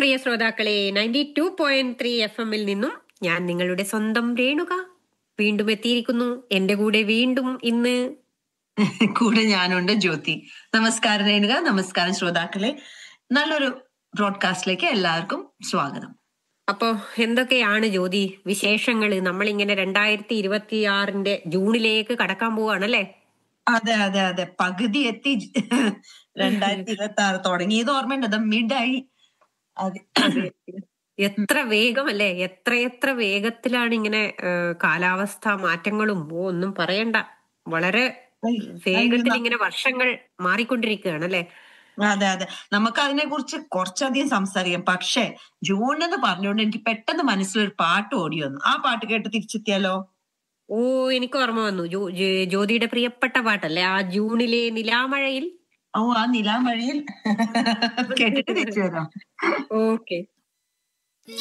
പ്രിയ ശ്രോതാക്കളെ ninety two point three F എമ്മിൽ നിന്നും ഞാൻ നിങ്ങളുടെ സ്വന്തം രേണുക വീണ്ടും എത്തിയിരിക്കുന്നു എന്റെ കൂടെ വീണ്ടും ഇന്ന് കൂടെ ഞാനുണ്ട് ജ്യോതി നമസ്കാരം രേണുക നമസ്കാരം ശ്രോതാക്കളെ നല്ലൊരു ബ്രോഡ്കാസ്റ്റിലേക്ക് എല്ലാവർക്കും സ്വാഗതം അപ്പോ എന്തൊക്കെയാണ് ജ്യോതി വിശേഷങ്ങള് നമ്മളിങ്ങനെ രണ്ടായിരത്തി ഇരുപത്തി ആറിന്റെ ജൂണിലേക്ക് കടക്കാൻ പോവാണല്ലേ അതെ അതെ അതെ പകുതി എത്തി രണ്ടായിരത്തി ഇരുപത്തി ആറ് തുടങ്ങിയത് ഓർമ്മയുണ്ട് അത് മിഡായി അതെ എത്ര വേഗമല്ലേ എത്ര എത്ര വേഗത്തിലാണ് ഇങ്ങനെ ഏഹ്, കാലാവസ്ഥ മാറ്റങ്ങളും ഓ ഒന്നും പറയണ്ട വളരെ വേഗത്തിൽ ഇങ്ങനെ വർഷങ്ങൾ മാറിക്കൊണ്ടിരിക്കുകയാണ് അല്ലെ അതെ അതെ നമുക്ക് അതിനെ കുറിച്ച് കുറച്ചധികം സംസാരിക്കാം പക്ഷെ ജൂൺ എന്ന് പറഞ്ഞുകൊണ്ട് എനിക്ക് പെട്ടെന്ന് മനസ്സിലൊരു പാട്ട് ഓടി വന്നു ആ പാട്ട് കേട്ട് തിരിച്ചെത്തിയാലോ ഓ എനിക്ക് ഓർമ്മ വന്നു ജോ- ജോ- ജ്യോതിയുടെ പ്രിയപ്പെട്ട പാട്ടല്ലേ ആ ജൂണിലെ നിലാമഴയിൽ ഓ ആ നിലാമഴയിൽ കേട്ടിട്ട് തിരിച്ചു വരാം ഓക്കെ